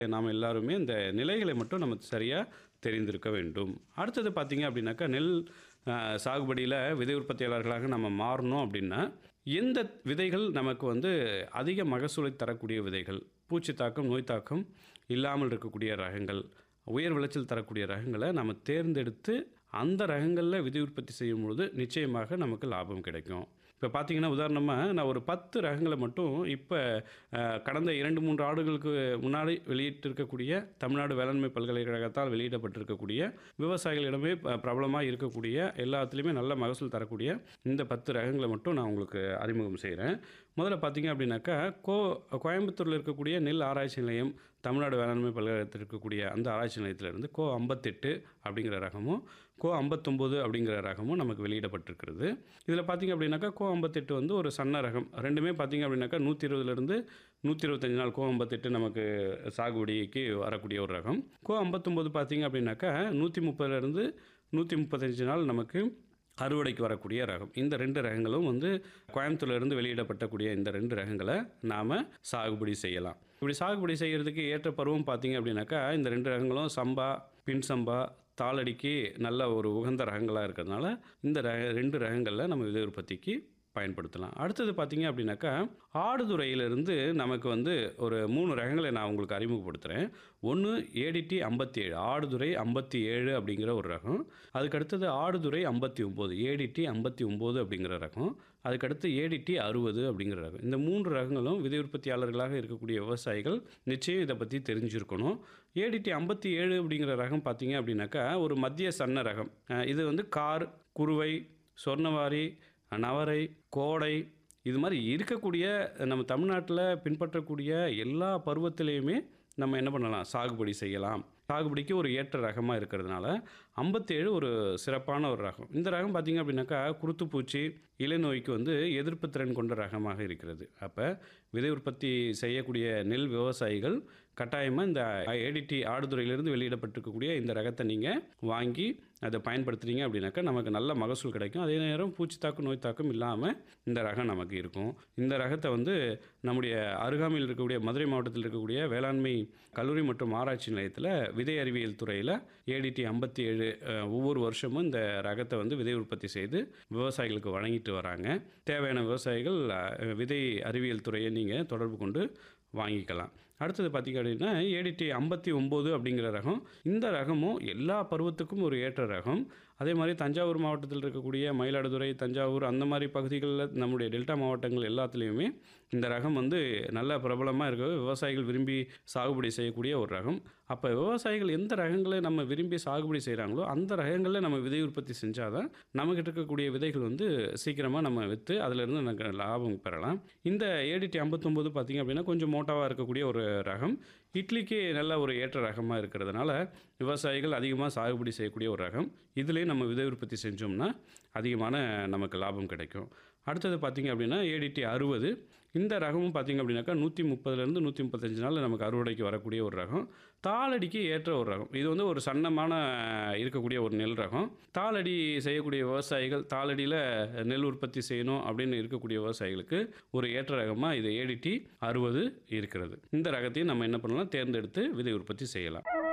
நாம் எல்லாருமே இந்த நிலைகளை மட்டும் நம்ம சரியாக தெரிந்திருக்க வேண்டும் அடுத்தது பார்த்தீங்க அப்படின்னாக்கா நெல் அஹ், சாகுபடியில் விதை உற்பத்தியாளர்களாக நம்ம மாறணும் அப்படின்னா எந்த விதைகள் நமக்கு வந்து அதிக மகசூலை தரக்கூடிய விதைகள் பூச்சி தாக்கம் நோய் தாக்கம் இல்லாமல் இருக்கக்கூடிய ரகங்கள் உயர் விளைச்சல் தரக்கூடிய ரகங்களை நம்ம தேர்ந்தெடுத்து அந்த ரகங்களில் விதை உற்பத்தி செய்யும் பொழுது நிச்சயமாக நமக்கு லாபம் கிடைக்கும் இப்போ பார்த்தீங்கன்னா உதாரணமாக நான் ஒரு பத்து ரகங்களை மட்டும் இப்போ கடந்த இரண்டு மூன்று ஆண்டுகளுக்கு முன்னாடி வெளியிட்டிருக்கக்கூடிய தமிழ்நாடு வேளாண்மை பல்கலைக்கழகத்தால் வெளியிடப்பட்டிருக்கக்கூடிய விவசாயிகளிடமே ப- பிரபலமாக இருக்கக்கூடிய எல்லாத்துலேயுமே நல்ல மகசூல் தரக்கூடிய இந்த பத்து ரகங்களை மட்டும் நான் உங்களுக்கு அறிமுகம் செய்கிறேன் முதல்ல பார்த்தீங்க அப்படின்னாக்கா கோ கோயம்புத்தூரில் இருக்கக்கூடிய நெல் ஆராய்ச்சி நிலையம் தமிழ்நாடு வேளாண்மை பல்கலைக்கழகத்தில் இருக்கக்கூடிய அந்த ஆராய்ச்சி நிலையத்திலிருந்து கோ ஐம்பத்தெட்டு அப்படிங்கிற ரகமும் கோ ஐம்பத்தொம்போது அப்படிங்கிற ரகமும் நமக்கு வெளியிடப்பட்டிருக்கிறது இதில் பார்த்தீங்க அப்படின்னாக்கா கோ ஐம்பத்தெட்டு வந்து ஒரு சன்ன ரகம் ரெண்டுமே பார்த்தீங்க அப்படின்னாக்கா நூற்றி இருபதுலேருந்து நூற்றி இருபத்தஞ்சு நாள் கோ ஐம்பத்தெட்டு நமக்கு சாகுபடிக்கு வரக்கூடிய ஒரு ரகம் கோ ஐம்பத்தொம்போது பார்த்தீங்க அப்படின்னாக்கா நூற்றி முப்பதுலேருந்து நூற்றி முப்பத்தஞ்சு நாள் நமக்கு அறுவடைக்கு வரக்கூடிய ரகம் இந்த ரெண்டு ரகங்களும் வந்து கோயம்புத்தூர்ல இருந்து வெளியிடப்பட்டக்கூடிய இந்த ரெண்டு ரகங்களை நாம் சாகுபடி செய்யலாம் இப்படி சாகுபடி செய்கிறதுக்கு ஏற்ற பருவம் பார்த்தீங்க அப்படின்னாக்கா இந்த ரெண்டு ரகங்களும் சம்பா பின் சம்பா தாளடிக்கு நல்ல ஒரு உகந்த ரகங்களாக இருக்கிறதுனால இந்த ரக ரெண்டு ரகங்களில் நம்ம விதை உற்பத்திக்கு பயன்படுத்தலாம் அடுத்தது பார்த்தீங்க அப்படின்னாக்கா ஆடுதுறையிலிருந்து நமக்கு வந்து ஒரு மூணு ரகங்களை நான் உங்களுக்கு அறிமுகப்படுத்துகிறேன் ஒன்று ஏடிடி ஐம்பத்தி ஏழு ஆடுதுறை ஐம்பத்தி ஏழு அப்படிங்கிற ஒரு ரகம் அதுக்கு அடுத்தது ஆடுதுறை ஐம்பத்தி ஒம்பது ஏடிடி ஐம்பத்தி ஒம்பது அப்படிங்கிற ரகம் அதுக்கடுத்து ஏடிடி அறுபது அப்படிங்கிற ரகம் இந்த மூன்று ரகங்களும் விதை உற்பத்தியாளர்களாக இருக்கக்கூடிய விவசாயிகள் நிச்சயம் இதை பற்றி தெரிஞ்சிருக்கணும் ஏடிடி ஐம்பத்தி ஏழு அப்படிங்கிற ரகம் பார்த்தீங்க அப்படின்னாக்கா ஒரு மத்திய சன்ன ரகம் அஹ் இது வந்து கார் குருவை சொர்ணவாரி நவரை கோடை இது மாதிரி இருக்கக்கூடிய நம்ம தமிழ்நாட்டில் பின்பற்றக்கூடிய எல்லா பருவத்திலையுமே நம்ம என்ன பண்ணலாம் சாகுபடி செய்யலாம் சாகுபடிக்கு ஒரு ஏற்ற ரகமாக இருக்கிறதுனால ஐம்பத்தேழு ஒரு சிறப்பான ஒரு ரகம் இந்த ரகம் பார்த்திங்க அப்படின்னாக்கா குருத்துப்பூச்சி இலைநோய்க்கு வந்து எதிர்ப்பு திறன் கொண்ட ரகமாக இருக்கிறது அப்போ விதை உற்பத்தி செய்யக்கூடிய நெல் விவசாயிகள் கட்டாயமாக இந்த ஏடிடி ஆடுதுறையிலிருந்து வெளியிடப்பட்டிருக்கக்கூடிய இந்த ரகத்தை நீங்கள் வாங்கி அதை பயன்படுத்துறீங்க அப்படின்னாக்கா நமக்கு நல்ல மகசூல் கிடைக்கும் அதே நேரம் பூச்சி தாக்கம் நோய் தாக்கம் இல்லாமல் இந்த ரகம் நமக்கு இருக்கும் இந்த ரகத்தை வந்து நம்முடைய அருகாமையில் இருக்கக்கூடிய மதுரை மாவட்டத்தில் இருக்கக்கூடிய வேளாண்மை கல்லூரி மற்றும் ஆராய்ச்சி நிலையத்தில் விதை அறிவியல் துறையில் ஏடிடி ஐம்பத்தி ஏழு ஒவ்வொரு வருஷமும் இந்த ரகத்தை வந்து விதை உற்பத்தி செய்து விவசாயிகளுக்கு வழங்கிட்டு வராங்க தேவையான விவசாயிகள் அஹ், விதை அறிவியல் துறையை நீங்கள் தொடர்பு கொண்டு வாங்கிக்கலாம் அடுத்தது பார்த்திங்க அப்படின்னா ஏடிடி ஐம்பத்தி ஒம்பது அப்படிங்கிற ரகம் இந்த ரகமும் எல்லா பருவத்துக்கும் ஒரு ஏற்ற ரகம் அதே மாதிரி தஞ்சாவூர் மாவட்டத்தில் இருக்கக்கூடிய மயிலாடுதுறை தஞ்சாவூர் அந்த மாதிரி பகுதிகளில் நம்முடைய டெல்டா மாவட்டங்கள் எல்லாத்துலேயுமே இந்த ரகம் வந்து நல்ல பிரபலமாக இருக்க விவசாயிகள் விரும்பி சாகுபடி செய்யக்கூடிய ஒரு ரகம் அப்போ விவசாயிகள் எந்த ரகங்களை நம்ம விரும்பி சாகுபடி செய்கிறாங்களோ அந்த ரகங்களில் நம்ம விதை உற்பத்தி செஞ்சால் தான் நம்மக்கிட்ட இருக்கக்கூடிய விதைகள் வந்து சீக்கிரமாக நம்ம விற்று அதிலிருந்து நமக்கு லாபம் பெறலாம் இந்த ஏடிடி ஐம்பத்தொம்போது பார்த்திங்க அப்படின்னா கொஞ்சம் மோட்டாவாக இருக்கக்கூடிய ஒரு ரகம் இட்லிக்கு நல்ல ஒரு ஏற்ற ரகமாக இருக்கிறதுனால விவசாயிகள் அதிகமாக சாகுபடி செய்யக்கூடிய ஒரு ரகம் இதுலேயும் நம்ம விதை உற்பத்தி செஞ்சோம்னா அதிகமான நமக்கு லாபம் கிடைக்கும் அடுத்தது பார்த்திங்க அப்படின்னா ஏடிடி அறுபது இந்த ரகமும் பார்த்திங்க அப்படின்னாக்கா நூற்றி முப்பதுலேருந்து நூற்றி முப்பத்தஞ்சு நாளில் நமக்கு அறுவடைக்கு வரக்கூடிய ஒரு ரகம் தாளடிக்கு ஏற்ற ஒரு ரகம் இது வந்து ஒரு சன்னமான இருக்கக்கூடிய ஒரு நெல் ரகம் தாளடி செய்யக்கூடிய விவசாயிகள் தாளடியில் நெல் உற்பத்தி செய்யணும் அப்படின்னு இருக்கக்கூடிய விவசாயிகளுக்கு ஒரு ஏற்ற ரகமாக இது ஏடிடி அறுபது இருக்கிறது இந்த ரகத்தையும் நம்ம என்ன பண்ணலாம் தேர்ந்தெடுத்து விதை உற்பத்தி செய்யலாம்